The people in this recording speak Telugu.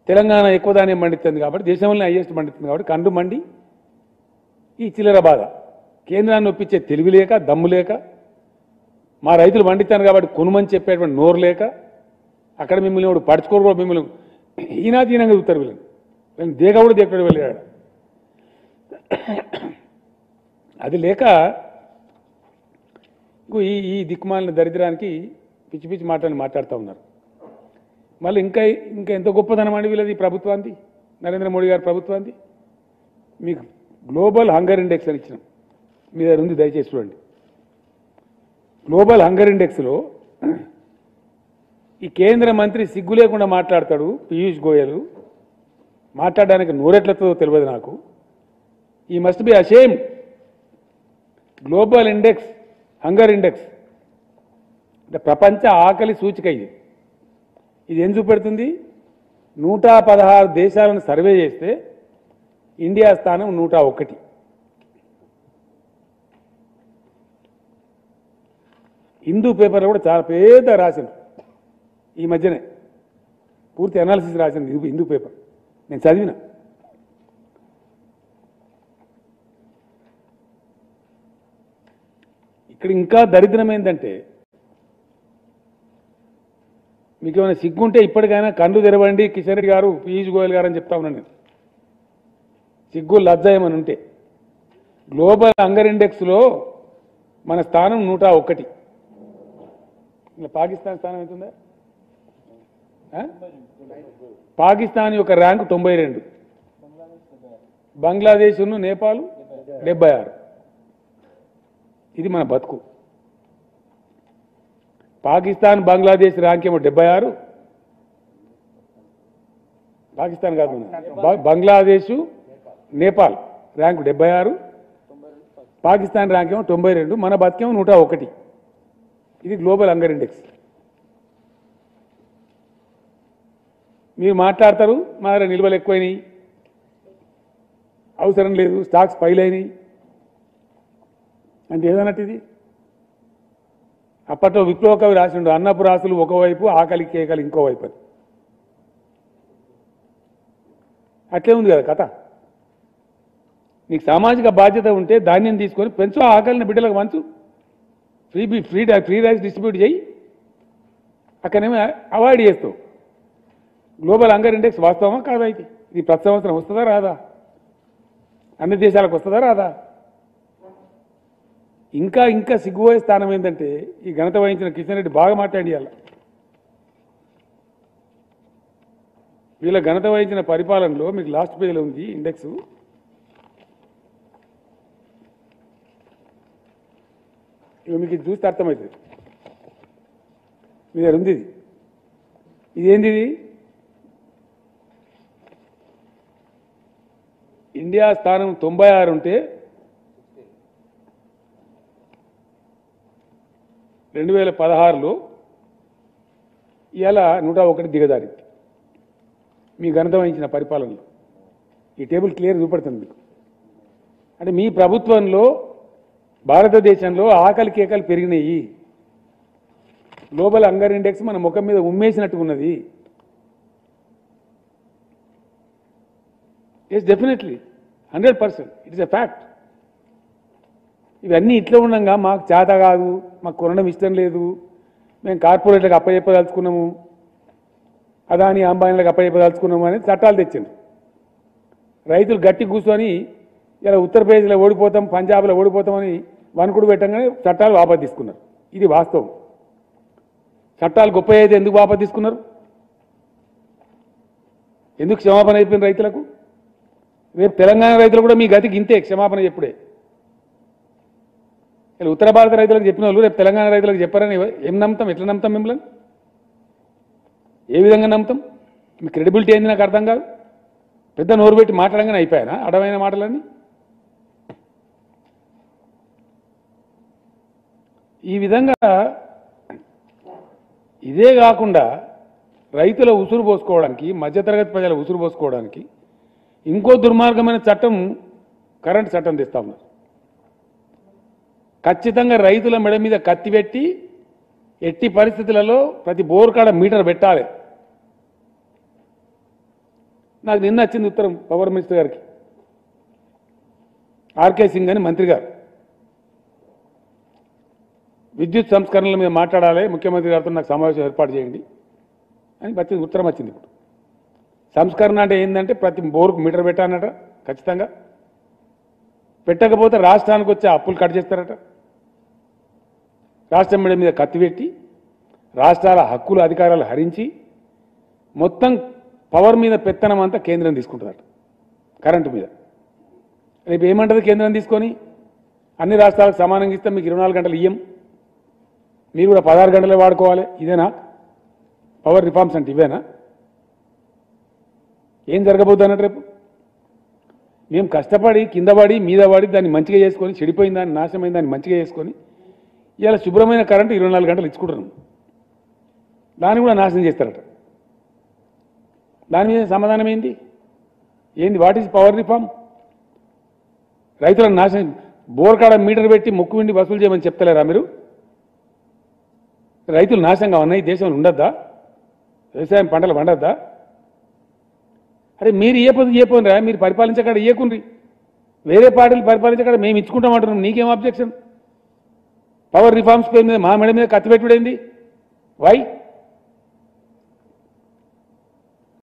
తెలంగాణ ఎక్కువ ధాన్యం పండిస్తుంది కాబట్టి దేశంలోనే హైయెస్ట్ పండిస్తుంది కాబట్టి కండు మండి ఈ చిల్లర బాధ కేంద్రాన్ని ఒప్పించే తెలివి లేక దమ్ము లేక మా రైతులు పండిస్తాను కాబట్టి కొనుమని చెప్పేటువంటి నోరు లేక అక్కడ మిమ్మల్ని వాడు పడుచుకోరు కూడా మిమ్మల్ని ఈనాదీనంగా చూస్తారు వీళ్ళని వీళ్ళని దేగ కూడా దేకడు వెళ్ళాడు అది లేక ఇంకో ఈ ఈ దిక్కుమాలిన దరిద్రానికి పిచ్చి పిచ్చి మాటలు మాట్లాడుతూ ఉన్నారు మళ్ళీ ఇంకా ఇంకా ఎంత గొప్పదనం అండి వీళ్ళది ఈ ప్రభుత్వానికి నరేంద్ర మోడీ గారి ప్రభుత్వానికి మీకు గ్లోబల్ హంగర్ ఇండెక్స్ అని ఇచ్చినాం మీ దగ్గర ఉంది దయచేసి చూడండి గ్లోబల్ హంగర్ ఇండెక్స్లో ఈ కేంద్ర మంత్రి సిగ్గు లేకుండా మాట్లాడతాడు పీయూష్ గోయల్ మాట్లాడడానికి నోరెట్లతో తెలియదు నాకు ఈ must be ashamed global index hunger index అంటే ప్రపంచ ఆకలి సూచిక ఇది ఇది ఏం చూపెడుతుంది నూట పదహారు దేశాలను సర్వే చేస్తే ఇండియా స్థానం నూట ఒకటి హిందూ పేపర్లో కూడా చాలా పెద్ద రాసింది ఈ మధ్యనే పూర్తి అనాలిసిస్ రాసింది హిందూ- హిందూ పేపర్ నేను చదివిన ఇక్కడ ఇంకా దరిద్రం ఏంటంటే మీకు ఏమైనా సిగ్గుంటే ఇప్పటికైనా కళ్ళు తెరవండి కిషన్ రెడ్డి గారు పీయూష్ గోయల్ గారు అని చెప్తా ఉన్నాను నేను సిగ్గు లజ్జ ఏమని ఉంటే గ్లోబల్ హంగర్ ఇండెక్స్లో మన స్థానం నూట ఒకటి ఇంకా పాకిస్తాన్ స్థానం ఎంతుందా ఆ? పాకిస్తాన్ యొక్క ర్యాంకు తొంభై రెండు బంగ్లాదేశ్ నేపాల్ డెబ్బై ఆరు ఇది మన బతుకు పాకిస్తాన్ బంగ్లాదేశ్ ర్యాంక్ ఏమో డెబ్బై ఆరు పాకిస్తాన్ కాదు మన. బ- బంగ్లాదేశ్ నేపాల్ ర్యాంకు డెబ్బై ఆరు పాకిస్తాన్ ర్యాంక్ ఏమో తొంభై రెండు మన బతికేమో నూట ఒకటి ఇది గ్లోబల్ హంగర్ ఇండెక్స్ మీరు మాట్లాడతారు మా దగ్గర నిల్వలు ఎక్కువైనాయి అవసరం లేదు స్టాక్స్ పైల్ అయినాయి అంటే ఏదన్నట్టు ఇది అప్పట్లో విప్లవ కవి రాసిండు అన్నపు రాసులు ఒకవైపు ఆకలి కేకలు ఇంకోవైపు అని అట్లే ఉంది కదా కథ నీకు సామాజిక బాధ్యత ఉంటే ధాన్యం తీసుకొని పెంచు ఆ ఆకలిని బిడ్డలకు పంచు ఫ్రీ బి ఫ్రీ ఫ్రీ రైస్ డిస్ట్రిబ్యూట్ చేయి అక్కడేమో అవాయిడ్ చేస్తావు గ్లోబల్ హంగర్ ఇండెక్స్ వాస్తవమా కాదా ఇది ఇది ప్రతి సంవత్సరం వస్తుందా రాదా అన్ని దేశాలకు వస్తుందా రాదా ఇంకా ఇంకా సిగ్గుపోయే స్థానం ఏంటంటే ఈ ఘనత వహించిన కిషన్ రెడ్డి బాగా మాట్లాడియాల వీళ్ళ ఘనత వహించిన పరిపాలనలో మీకు లాస్ట్ పేజీలో ఉంది ఇండెక్స్ ఇక మీకు ఇది చూస్తే అర్థమవుతుంది మీ దగ్గర ఉంది ఇది ఇదేంది ఇది ఇండియా స్థానం తొంభై ఆరు ఉంటే రెండు వేల పదహారులో ఇవాళ నూట ఒకటి దిగజారింది మీ ఘనత వహించిన పరిపాలనలో ఈ టేబుల్ క్లియర్ చూపెడుతుంది మీకు అంటే మీ ప్రభుత్వంలో భారతదేశంలో ఆకలి కేకలు పెరిగినాయి గ్లోబల్ హంగర్ ఇండెక్స్ మన ముఖం మీద ఉమ్మేసినట్టు ఉన్నది yes definitely hundred percent it's a fact ఇవన్నీ ఇట్లా ఉండగా మాకు చేత కాదు మాకు కొనడం ఇష్టం లేదు మేము కార్పొరేట్లకు అప్పచెప్పదలుచుకున్నాము అదాని అంబానీలకు అప్పచెప్పదలుచుకున్నాము అనేది చట్టాలు తెచ్చింది రైతులు గట్టి కూర్చొని ఇలా ఉత్తరప్రదేశ్లో ఓడిపోతాం పంజాబ్లో ఓడిపోతామని వణుకుడు పెట్టంగానే చట్టాలు వాపసు తీసుకున్నారు ఇది వాస్తవం చట్టాలు గొప్ప అయితే ఎందుకు వాపసు తీసుకున్నారు ఎందుకు క్షమాపణ అయిపోయిన రైతులకు రేపు తెలంగాణ రైతులు కూడా మీ గతికి ఇంతే క్షమాపణ చెప్పుడే ఇలా ఉత్తర భారత రైతులకు చెప్పిన వాళ్ళు రేపు తెలంగాణ రైతులకు చెప్పారని ఎవ- ఏం నమ్ముతాం ఎట్లా నమ్ముతాం మిమ్మల్ని ఏ విధంగా నమ్ముతాం మీ క్రెడిబిలిటీ ఏంది నాకు అర్థం కాదు పెద్ద నోరు పెట్టి మాట్లాడంగానే అయిపోయానా అడమైన మాటలన్నీ ఈ విధంగా ఇదే కాకుండా రైతుల ఉసురు పోసుకోవడానికి మధ్యతరగతి ప్రజల ఉసురు పోసుకోవడానికి ఇంకో దుర్మార్గమైన చట్టం కరెంట్ చట్టం తెస్తా ఉన్నారు ఖచ్చితంగా రైతుల మెడ మీద కత్తి పెట్టి ఎట్టి పరిస్థితులలో ప్రతి బోర్ కాడ మీటర్ పెట్టాలి నాకు నిన్న వచ్చింది ఉత్తరం పవర్ మినిస్టర్ గారికి ఆర్కే సింగ్ అని మంత్రి గారు విద్యుత్ సంస్కరణల మీద మాట్లాడాలి ముఖ్యమంత్రి గారితో నాకు సమావేశం ఏర్పాటు చేయండి అని వచ్చింది ఉత్తరం వచ్చింది ఇప్పుడు సంస్కరణ అంటే ఏంటంటే ప్రతి బోరుకు మీటర్ పెట్టానట ఖచ్చితంగా పెట్టకపోతే రాష్ట్రానికి వచ్చే అప్పులు కట్ చేస్తారట రాష్ట్రం మీద మీద కత్తి పెట్టి రాష్ట్రాల హక్కులు అధికారాలు హరించి మొత్తం పవర్ మీద పెత్తనం అంతా కేంద్రం తీసుకుంటుందట కరెంటు మీద రేపు ఏమంటది కేంద్రం తీసుకొని అన్ని రాష్ట్రాలకు సమానంగా ఇస్తే మీకు ఇరవై నాలుగు గంటలు ఇయ్యం మీరు కూడా పదహారు గంటలే వాడుకోవాలి ఇదేనా పవర్ రిఫార్మ్స్ అంటే ఇవేనా ఏం జరగబోద్ది అన్నట్టు రేపు మేము కష్టపడి కింద పడి మీద పడి దాన్ని మంచిగా చేసుకొని చెడిపోయిన దాన్ని నాశనమైన దాన్ని మంచిగా చేసుకొని ఇలా శుభ్రమైన కరెంటు ఇరవై నాలుగు గంటలు ఇచ్చుకుంటున్నాం దాన్ని కూడా నాశనం చేస్తారట దాని మీద సమాధానం ఏంటి ఏంది వాట్ ఈజ్ పవర్ రిఫార్మ్ రైతులను నాశనం బోర్ కాడ మీటర్ పెట్టి ముక్కు విండి వసూలు చేయమని చెప్తలేరా మీరు రైతులు నాశనంగా ఉన్నాయి దేశంలో ఉండద్దా వ్యవసాయం పంటలు పండద్దా అరే మీరు ఏ పొద్దు ఏ పోనరా మీరు పరిపాలించకాడ ఇయ్యకుండ్రి వేరే పార్టీలు పరిపాలించకాడ మేము ఇచ్చుకుంటామంటున్నాం నీకేం అబ్జెక్షన్ పవర్ రిఫార్మ్స్ పేరు మీద మా మెడ మీద కత్తి పెట్టుడైంది వై